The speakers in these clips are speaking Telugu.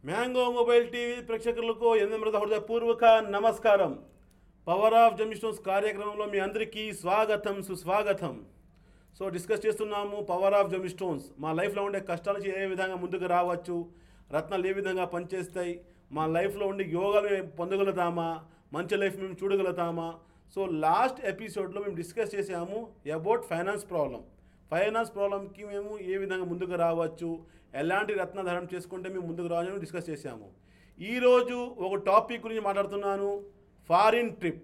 మ్యాంగో మొబైల్ టీవీ ప్రేక్షకులకు ఎనిమిది హృదయపూర్వక నమస్కారం పవర్ ఆఫ్ జమిస్టోన్స్ కార్యక్రమంలో మీ అందరికీ స్వాగతం సుస్వాగతం సో డిస్కస్ చేస్తున్నాము పవర్ ఆఫ్ జమిస్టోన్స్ మా లైఫ్లో ఉండే కష్టాల నుంచి ఏ విధంగా ముందుకు రావచ్చు రత్నాలు ఏ విధంగా పనిచేస్తాయి మా లైఫ్లో ఉండే యోగాలు మేము పొందగలుగుతామా మంచి లైఫ్ మేము చూడగలుగుతామా సో లాస్ట్ ఎపిసోడ్లో మేము డిస్కస్ చేసాము అబౌట్ ఫైనాన్స్ ప్రాబ్లం ఫైనాన్స్ ప్రాబ్లంకి మేము ఏ విధంగా ముందుకు రావచ్చు ఎలాంటి రత్నధారణ చేసుకుంటే మేము ముందుకు రావాలని డిస్కస్ చేశాము ఈరోజు ఒక టాపిక్ గురించి మాట్లాడుతున్నాను ఫారిన్ ట్రిప్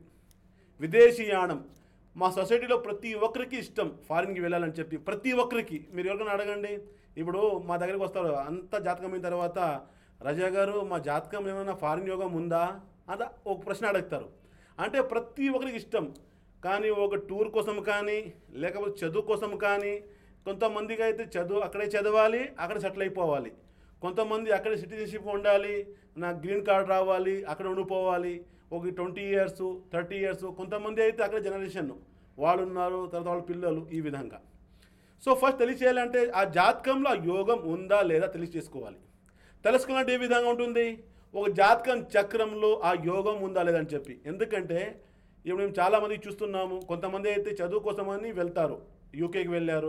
విదేశీయానం మా సొసైటీలో ప్రతి ఒక్కరికి ఇష్టం ఫారిన్కి వెళ్ళాలని చెప్పి ప్రతి ఒక్కరికి మీరు ఎవరికైనా అడగండి ఇప్పుడు మా దగ్గరికి వస్తారు అంత జాతకం అయిన తర్వాత రజా గారు మా జాతకం ఏమైనా ఫారిన్ యోగం ఉందా అద ఒక ప్రశ్న అడుగుతారు అంటే ప్రతి ఒక్కరికి ఇష్టం కానీ ఒక టూర్ కోసం కానీ లేకపోతే చదువు కోసం కానీ కొంతమందికి అయితే చదువు అక్కడే చదవాలి అక్కడ సెటిల్ అయిపోవాలి కొంతమంది అక్కడే సిటిజన్షిప్ ఉండాలి నాకు గ్రీన్ కార్డ్ రావాలి అక్కడ ఉండిపోవాలి ఒక ట్వంటీ ఇయర్స్ థర్టీ ఇయర్స్ కొంతమంది అయితే అక్కడ జనరేషన్ వాళ్ళు ఉన్నారు తర్వాత వాళ్ళ పిల్లలు ఈ విధంగా సో ఫస్ట్ తెలియచేయాలంటే ఆ జాతకంలో ఆ యోగం ఉందా లేదా తెలియచేసుకోవాలి తెలుసుకోవాలంటే ఏ విధంగా ఉంటుంది ఒక జాతకం చక్రంలో ఆ యోగం ఉందా లేదా అని చెప్పి ఎందుకంటే ఇప్పుడు మేము చాలామంది చూస్తున్నాము కొంతమంది అయితే చదువు కోసమని వెళ్తారు యూకేకి వెళ్ళారు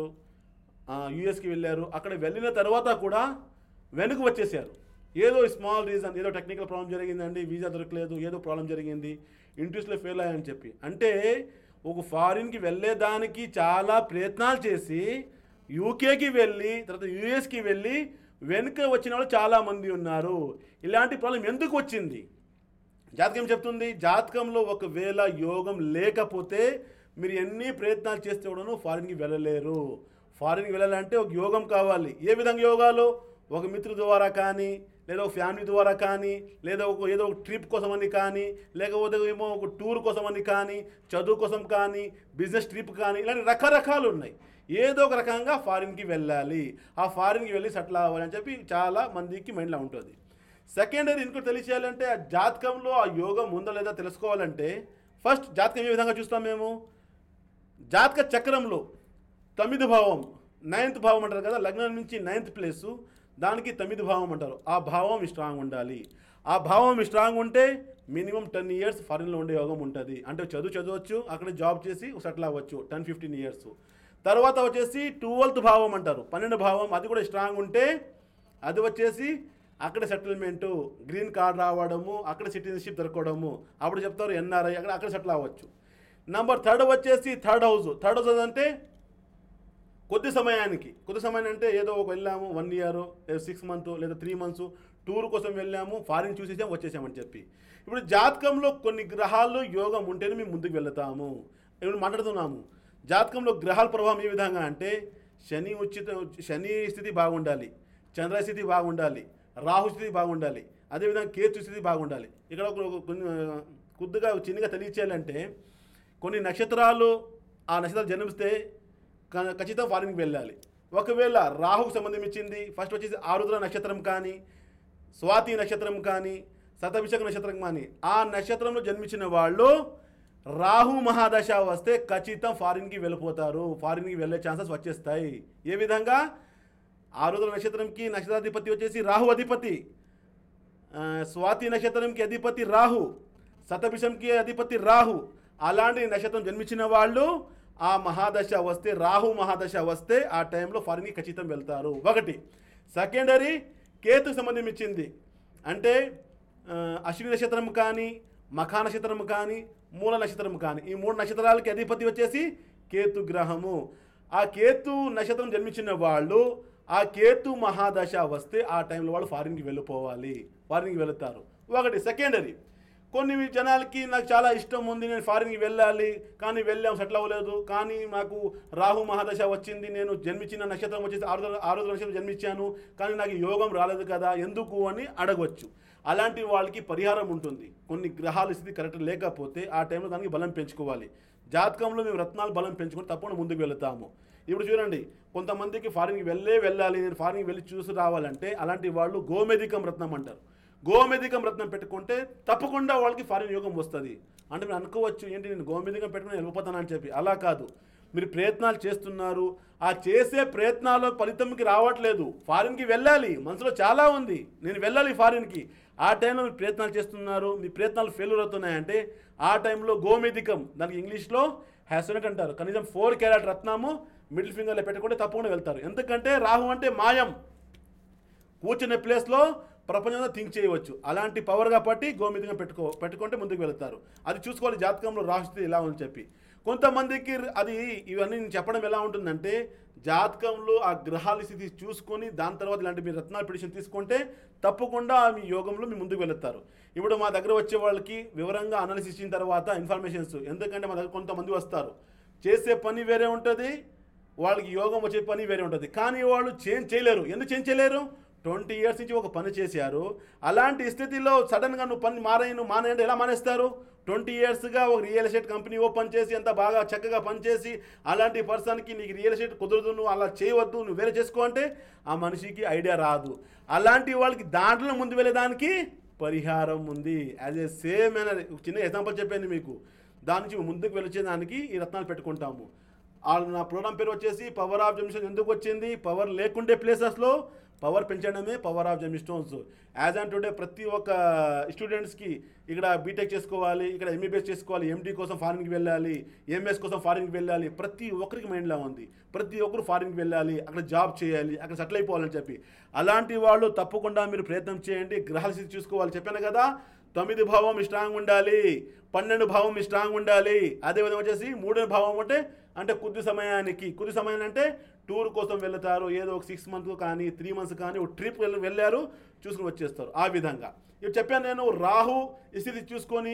యూఎస్కి వెళ్ళారు అక్కడ వెళ్ళిన తర్వాత కూడా వెనుక వచ్చేసారు ఏదో స్మాల్ రీజన్ ఏదో టెక్నికల్ ప్రాబ్లం జరిగిందండి వీసా దొరకలేదు ఏదో ప్రాబ్లం జరిగింది ఇంట్రెస్ట్లో ఫెయిల్ అయ్యాయని చెప్పి అంటే ఒక ఫారిన్కి వెళ్ళేదానికి చాలా ప్రయత్నాలు చేసి యూకేకి వెళ్ళి తర్వాత యూఎస్కి వెళ్ళి వెనుక వచ్చిన వాళ్ళు చాలామంది ఉన్నారు ఇలాంటి ప్రాబ్లం ఎందుకు వచ్చింది జాతకం ఏం చెప్తుంది జాతకంలో ఒకవేళ యోగం లేకపోతే మీరు ఎన్ని ప్రయత్నాలు చేస్తే కూడాను ఫారిన్కి వెళ్ళలేరు ఫారిన్కి వెళ్ళాలంటే ఒక యోగం కావాలి ఏ విధంగా యోగాలు ఒక మిత్రు ద్వారా కానీ లేదా ఒక ఫ్యామిలీ ద్వారా కానీ లేదా ఒక ఏదో ఒక ట్రిప్ కోసమని కానీ లేకపోతే ఏమో ఒక టూర్ కోసమని కానీ చదువు కోసం కానీ బిజినెస్ ట్రిప్ కానీ ఇలాంటి రకరకాలు ఉన్నాయి ఏదో ఒక రకంగా ఫారిన్కి వెళ్ళాలి ఆ ఫారిన్కి వెళ్ళి సెటిల్ అవ్వాలి అని చెప్పి చాలా మందికి మైండ్లో ఉంటుంది సెకండరీ ఇంకోటి తెలియచేయాలంటే ఆ జాతకంలో ఆ యోగం ఉందా లేదా తెలుసుకోవాలంటే ఫస్ట్ జాతకం ఏ విధంగా చూస్తాం మేము జాతక చక్రంలో తొమ్మిది భావం నైన్త్ భావం అంటారు కదా లగ్నం నుంచి నైన్త్ ప్లేసు దానికి తొమ్మిది భావం అంటారు ఆ భావం స్ట్రాంగ్ ఉండాలి ఆ భావం స్ట్రాంగ్ ఉంటే మినిమం టెన్ ఇయర్స్ ఫారిన్లో ఉండే యోగం ఉంటుంది అంటే చదువు చదవచ్చు అక్కడ జాబ్ చేసి సెటిల్ అవ్వచ్చు టెన్ ఫిఫ్టీన్ ఇయర్స్ తర్వాత వచ్చేసి ట్వెల్త్ భావం అంటారు పన్నెండు భావం అది కూడా స్ట్రాంగ్ ఉంటే అది వచ్చేసి అక్కడ సెటిల్మెంటు గ్రీన్ కార్డ్ రావడము అక్కడ సిటిజన్షిప్ దొరకడము అప్పుడు చెప్తారు ఎన్ఆర్ఐ అక్కడ అక్కడ సెటిల్ అవ్వచ్చు నంబర్ థర్డ్ వచ్చేసి థర్డ్ హౌస్ థర్డ్ హౌస్ అంటే కొద్ది సమయానికి కొద్ది సమయాన్ని అంటే ఏదో ఒక వెళ్ళాము వన్ ఇయర్ లేదా సిక్స్ మంత్ లేదా త్రీ మంత్స్ టూర్ కోసం వెళ్ళాము ఫారిన్ చూసేసాం వచ్చేసామని చెప్పి ఇప్పుడు జాతకంలో కొన్ని గ్రహాలు యోగం ఉంటేనే మేము ముందుకు వెళ్తాము ఇప్పుడు మాట్లాడుతున్నాము జాతకంలో గ్రహాల ప్రభావం ఏ విధంగా అంటే శని ఉచిత శని స్థితి బాగుండాలి చంద్ర స్థితి బాగుండాలి రాహు స్థితి బాగుండాలి అదేవిధంగా కేతు స్థితి బాగుండాలి ఇక్కడ ఒక ఒక కొన్ని కొద్దిగా చిన్నగా తెలియచేయాలంటే కొన్ని నక్షత్రాలు ఆ నక్షత్రాలు జన్మిస్తే క- ఖచ్చితంగా ఫారిన్కి వెళ్ళాలి ఒకవేళ రాహుకు సంబంధించింది ఫస్ట్ వచ్చేసి ఆరుద్ర నక్షత్రం కానీ స్వాతి నక్షత్రం కానీ శతభిషక నక్షత్రం కానీ ఆ నక్షత్రంలో జన్మించిన వాళ్ళు రాహు మహాదశ వస్తే ఖచ్చితం ఫారిన్కి వెళ్ళిపోతారు ఫారిన్కి వెళ్ళే ఛాన్సెస్ వచ్చేస్తాయి ఏ విధంగా ఆరుద్ర నక్షత్రంకి నక్షత్రాధిపతి వచ్చేసి రాహు అధిపతి ఆ, స్వాతి నక్షత్రంకి అధిపతి రాహు శతభిషంకి అధిపతి రాహు అలాంటి నక్షత్రం జన్మించిన వాళ్ళు ఆ మహాదశ వస్తే రాహు మహాదశ వస్తే ఆ టైంలో ఫారిన్కి ఖచ్చితం వెళ్తారు ఒకటి సెకండరీ కేతు సంబంధించింది అంటే ఆ, అశ్విని నక్షత్రం కానీ మఖా నక్షత్రం కానీ మూల నక్షత్రం కానీ ఈ మూడు నక్షత్రాలకి అధిపతి వచ్చేసి కేతు గ్రహము ఆ కేతు నక్షత్రం జన్మించిన వాళ్ళు ఆ కేతు మహాదశ వస్తే ఆ టైంలో వాళ్ళు ఫారిన్కి వెళ్ళిపోవాలి ఫారిన్కి వెళుతారు ఒకటి సెకండరీ కొన్ని జనాలకి నాకు చాలా ఇష్టం ఉంది నేను ఫారిన్కి వెళ్ళాలి కానీ వెళ్ళాం సెటిల్ అవ్వలేదు కానీ నాకు రాహు మహాదశ వచ్చింది నేను జన్మించిన నక్షత్రం వచ్చేసి ఆరు ఆరు నక్షత్రం జన్మించాను కానీ నాకు యోగం రాలేదు కదా ఎందుకు అని అడగవచ్చు అలాంటి వాళ్ళకి పరిహారం ఉంటుంది కొన్ని గ్రహాల స్థితి కరెక్ట్ లేకపోతే ఆ టైంలో దానికి బలం పెంచుకోవాలి జాతకంలో మేము రత్నాలు బలం పెంచుకొని తప్పకుండా ముందుకు వెళతాము ఇప్పుడు చూడండి కొంతమందికి ఫారిన్కి వెళ్ళే వెళ్ళాలి నేను ఫారిన్కి వెళ్ళి చూసి రావాలంటే అలాంటి వాళ్ళు గోమెదికం రత్నం అంటారు గోమెదికం రత్నం పెట్టుకుంటే తప్పకుండా వాళ్ళకి ఫారిన్ యోగం వస్తుంది అంటే మీరు అనుకోవచ్చు ఏంటి నేను గోమెదికం పెట్టుకుని వెళ్ళిపోతానని చెప్పి అలా కాదు మీరు ప్రయత్నాలు చేస్తున్నారు ఆ చేసే ప్రయత్నాలు ఫలితంకి రావట్లేదు ఫారిన్కి వెళ్ళాలి మనసులో చాలా ఉంది నేను వెళ్ళాలి ఫారిన్కి ఆ టైంలో మీరు ప్రయత్నాలు చేస్తున్నారు మీ ప్రయత్నాలు ఫెయిల్యూర్ అవుతున్నాయంటే ఆ టైంలో గోమేధికం దానికి ఇంగ్లీష్లో హ్యాసనట్ అంటారు కనీసం ఫోర్ క్యారెట్ రత్నము మిడిల్ ఫింగర్లో పెట్టుకుంటే తప్పకుండా వెళ్తారు ఎందుకంటే రాహు అంటే మాయం కూర్చునే ప్లేస్లో ప్రపంచంలో థింక్ చేయవచ్చు అలాంటి పవర్ కాబట్టి గోమితంగా పెట్టుకో పెట్టుకుంటే ముందుకు వెళ్తారు అది చూసుకోవాలి జాతకంలో రాష్ట్రం ఎలా ఉందని చెప్పి కొంతమందికి అది ఇవన్నీ నేను చెప్పడం ఎలా ఉంటుందంటే జాతకంలో ఆ గ్రహాల స్థితి చూసుకొని దాని తర్వాత ఇలాంటి మీరు రత్నాల పిటిషన్ తీసుకుంటే తప్పకుండా మీ యోగంలో మీ ముందుకు వెళుతారు ఇప్పుడు మా దగ్గర వచ్చే వాళ్ళకి వివరంగా అనాలిసిస్ ఇచ్చిన తర్వాత ఇన్ఫర్మేషన్స్ ఎందుకంటే మా దగ్గర కొంతమంది వస్తారు చేసే పని వేరే ఉంటుంది వాళ్ళకి యోగం వచ్చే పని వేరే ఉంటుంది కానీ వాళ్ళు చేంజ్ చేయలేరు ఎందుకు చేంజ్ చేయలేరు ట్వంటీ ఇయర్స్ నుంచి ఒక పని చేశారు అలాంటి స్థితిలో సడన్గా నువ్వు పని మారాయి నువ్వు మానేయండి ఎలా మానేస్తారు ట్వంటీ ఇయర్స్గా ఒక రియల్ ఎస్టేట్ కంపెనీ ఓపెన్ చేసి ఎంత బాగా చక్కగా పనిచేసి అలాంటి పర్సన్కి నీకు రియల్ ఎస్టేట్ కుదరదు నువ్వు అలా చేయవద్దు నువ్వు వేరే చేసుకో అంటే ఆ మనిషికి ఐడియా రాదు అలాంటి వాళ్ళకి దాంట్లో ముందు వెళ్ళేదానికి పరిహారం ఉంది యాజ్ ఏ సేమ్ మేనర్ చిన్న ఎగ్జాంపుల్ చెప్పాను మీకు దాని నుంచి ముందుకు వెళ్ళొచ్చేదానికి ఈ రత్నాలు పెట్టుకుంటాము ఆ నా ప్రోగ్రామ్ పేరు వచ్చేసి పవర్ ఆఫ్ జమిషన్ ఎందుకు వచ్చింది పవర్ లేకుండే ప్లేసెస్లో పవర్ పెంచడమే power of gemstones as on today ప్రతి ఒక్క స్టూడెంట్స్కి ఇక్కడ బీటెక్ చేసుకోవాలి ఇక్కడ ఎంబీబీఎస్ చేసుకోవాలి ఎండి కోసం ఫారిన్కి వెళ్ళాలి ఎంఎస్ కోసం ఫారిన్కి వెళ్ళాలి ప్రతి ఒక్కరికి మైండ్లో ఉంది ప్రతి ఒక్కరు ఫారిన్కి వెళ్ళాలి అక్కడ జాబ్ చేయాలి అక్కడ సెటిల్ అయిపోవాలని చెప్పి అలాంటి వాళ్ళు తప్పకుండా మీరు ప్రయత్నం చేయండి గ్రహాల స్థితి చూసుకోవాలి చెప్పాను కదా తొమ్మిది భావం మీ స్ట్రాంగ్ ఉండాలి పన్నెండు భావం మీ స్ట్రాంగ్ ఉండాలి అదేవిధంగా వచ్చేసి మూడో భావం అంటే అంటే కొద్ది సమయానికి కొద్ది సమయం అంటే టూర్ కోసం వెళ్తారు ఏదో ఒక సిక్స్ మంత్ కానీ త్రీ మంత్స్ కానీ ఒక ట్రిప్ వెళ్ళి వెళ్ళారు చూసుకుని వచ్చేస్తారు ఆ విధంగా ఇప్పుడు చెప్పాను నేను రాహు ఈ స్థితి చూసుకొని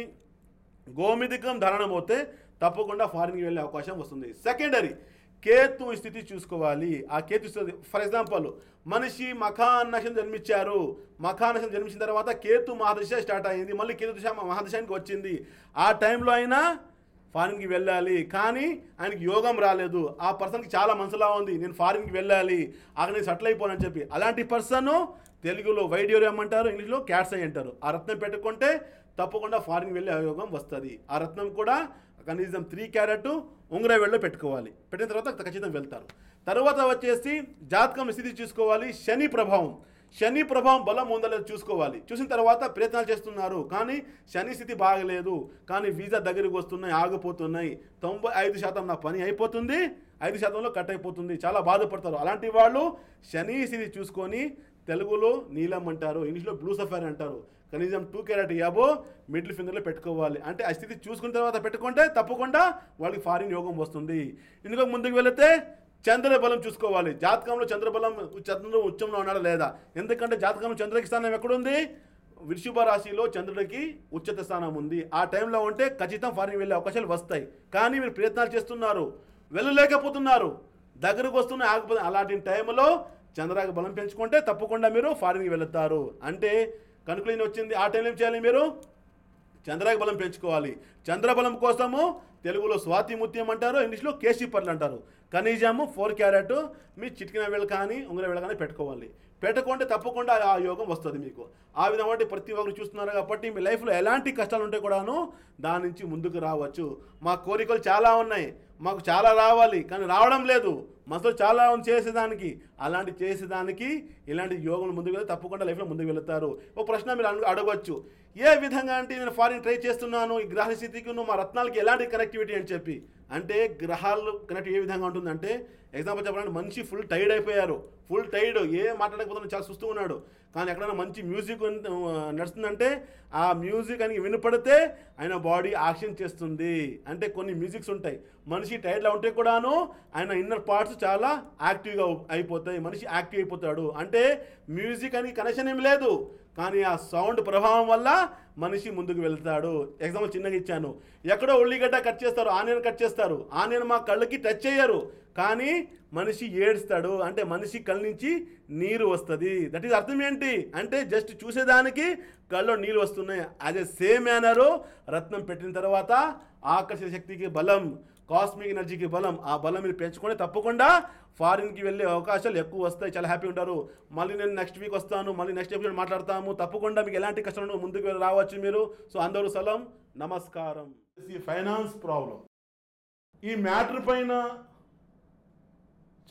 గోమిదికం ధరణం అవుతే తప్పకుండా ఫారిన్కి వెళ్ళే అవకాశం వస్తుంది సెకండరీ కేతు స్థితి చూసుకోవాలి ఆ కేతు స్థితి ఫర్ ఎగ్జాంపుల్ మనిషి మఖాన్ నక్షత్రం జన్మించారు మఖాన్ నక్షత్రం జన్మించిన తర్వాత కేతు మహాదశ స్టార్ట్ అయింది మళ్ళీ కేతు దశ మహాదశానికి వచ్చింది ఆ టైంలో అయినా ఫారిన్కి వెళ్ళాలి కానీ ఆయనకి యోగం రాలేదు ఆ పర్సన్కి చాలా మనసులా ఉంది నేను ఫారిన్కి వెళ్ళాలి అక్కడ నేను సెటిల్ అయిపోనని చెప్పి అలాంటి పర్సన్ తెలుగులో వైడ్యూరియం అంటారు ఇంగ్లీష్లో క్యాట్స్ అయి అంటారు ఆ రత్నం పెట్టుకుంటే తప్పకుండా ఫారిన్కి వెళ్ళే యోగం వస్తుంది ఆ రత్నం కూడా కనీసం త్రీ క్యారెట్ ఉంగర వెళ్ళలో పెట్టుకోవాలి పెట్టిన తర్వాత ఖచ్చితంగా వెళ్తారు తర్వాత వచ్చేసి జాతకం స్థితి చూసుకోవాలి శని ప్రభావం శని ప్రభావం బలం ఉందో లేదో చూసుకోవాలి చూసిన తర్వాత ప్రయత్నాలు చేస్తున్నారు కానీ శని స్థితి బాగలేదు కానీ వీసా దగ్గరికి వస్తున్నాయి ఆగిపోతున్నాయి తొంభై ఐదు శాతం నా పని అయిపోతుంది ఐదు శాతంలో కట్ అయిపోతుంది చాలా బాధపడతారు అలాంటి వాళ్ళు శని స్థితి చూసుకొని తెలుగులో నీలం అంటారు ఇంగ్లీష్లో బ్లూ సఫైర్ అంటారు కనీసం టూ క్యారెట్ యాబో మిడిల్ ఫింగర్లో పెట్టుకోవాలి అంటే ఆ స్థితి చూసుకున్న తర్వాత పెట్టుకుంటే తప్పకుండా వాళ్ళకి ఫారిన్ యోగం వస్తుంది ఇందులో ముందుకు వెళితే చంద్ర బలం చూసుకోవాలి జాతకంలో చంద్రబలం చంద్రుడు ఉచ్చంలో ఉన్నాడా లేదా ఎందుకంటే జాతకంలో చంద్రకి స్థానం ఎక్కడుంది వృషభ రాశిలో చంద్రుడికి ఉచ్చత స్థానం ఉంది ఆ టైంలో ఉంటే ఖచ్చితంగా ఫారిన్ వెళ్ళే అవకాశాలు వస్తాయి కానీ మీరు ప్రయత్నాలు చేస్తున్నారు వెళ్ళలేకపోతున్నారు దగ్గరకు వస్తున్న ఆగిపోతే అలాంటి టైంలో చంద్రాకి బలం పెంచుకుంటే తప్పకుండా మీరు ఫారిన్కి వెళుతారు అంటే కనుకలేని వచ్చింది ఆ టైంలో ఏం చేయాలి మీరు చంద్రాకి బలం పెంచుకోవాలి చంద్రబలం కోసము తెలుగులో స్వాతి ముత్యం అంటారు ఇంగ్లీష్లో కేసీ పర్లు అంటారు కనీజము ఫోర్ క్యారెట్ మీ చిటికిన వేళ కానీ ఉంగర వేళ కానీ పెట్టుకోవాలి పెట్టుకుంటే తప్పకుండా ఆ యోగం వస్తుంది మీకు ఆ విధంగా ప్రతి ఒక్కరు చూస్తున్నారు కాబట్టి మీ లైఫ్లో ఎలాంటి కష్టాలు ఉంటే కూడాను దాని నుంచి ముందుకు రావచ్చు మా కోరికలు చాలా ఉన్నాయి మాకు చాలా రావాలి కానీ రావడం లేదు మనసులో చాలా ఉంది చేసేదానికి అలాంటి చేసేదానికి ఇలాంటి యోగం ముందుకు వెళ్తే తప్పకుండా లైఫ్లో ముందుకు వెళుతారు ఒక ప్రశ్న మీరు అడుగు- అడగవచ్చు ఏ విధంగా అంటే నేను ఫారిన్ ట్రై చేస్తున్నాను ఈ గ్రహ స్థితికి మా రత్నాలకి ఎలాంటి కనెక్టివిటీ అని చెప్పి అంటే గ్రహాలు కనెక్ట్ ఏ విధంగా ఉంటుందంటే ఎగ్జాంపుల్ చెప్పాలంటే మనిషి ఫుల్ టైర్డ్ అయిపోయారు ఫుల్ టైర్డ్ ఏ మాట్లాడకపోతున్నా చాలా చూస్తూ ఉన్నాడు కానీ ఎక్కడైనా మంచి మ్యూజిక్ ఉన్- నడుస్తుందంటే ఆ మ్యూజిక్ అని వినపడితే ఆయన బాడీ యాక్షన్ చేస్తుంది అంటే కొన్ని మ్యూజిక్స్ ఉంటాయి మనిషి టైర్డ్లో ఉంటే కూడాను ఆయన ఇన్నర్ పార్ట్స్ చాలా యాక్టివ్గా అయిపోతాయి మనిషి యాక్టివ్ అయిపోతాడు అంటే మ్యూజిక్ అని కనెక్షన్ ఏం లేదు కానీ ఆ సౌండ్ ప్రభావం వల్ల మనిషి ముందుకు వెళ్తాడు ఎగ్జాంపుల్ చిన్నగా ఇచ్చాను ఎక్కడో ఉల్లిగడ్డ కట్ చేస్తారు ఆనియన్ కట్ చేస్తారు ఆనియన్ మా కళ్ళకి టచ్ చేయరు కానీ మనిషి ఏడుస్తాడు అంటే మనిషి కళ్ళ నుంచి నీరు వస్తుంది దట్ ఈస్ అర్థం ఏంటి అంటే జస్ట్ చూసేదానికి కళ్ళలో నీళ్ళు వస్తున్నాయి అదే సేమ్ మేనరు రత్నం పెట్టిన తర్వాత ఆకర్షణ శక్తికి బలం కాస్మిక్ ఎనర్జీకి బలం ఆ బలం మీరు పెంచుకొని తప్పకుండా ఫారిన్కి వెళ్ళే అవకాశాలు ఎక్కువ వస్తాయి చాలా హ్యాపీ ఉంటారు మళ్ళీ నేను నెక్స్ట్ వీక్ వస్తాను మళ్ళీ నెక్స్ట్ ఎపిసోడ్ మాట్లాడతాము తప్పకుండా మీకు ఎలాంటి కష్టాలు ఉండవు, ముందుకు వెళ్ళి రావచ్చు మీరు సో అందరూ సలం నమస్కారం ఈ ఫైనాన్స్ ప్రాబ్లం ఈ మ్యాటర్ పైన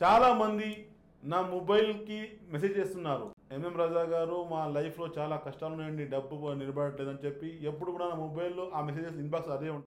చాలామంది నా మొబైల్కి మెసేజ్ చేస్తున్నారు ఎంఎం రాజా గారు మా లైఫ్లో చాలా కష్టాలు ఉన్నాయండి డబ్బు నిలబడట్లేదని చెప్పి ఎప్పుడు కూడా నా మొబైల్లో ఆ మెసేజెస్ ఇన్బాక్స్ అదే ఉంటుంది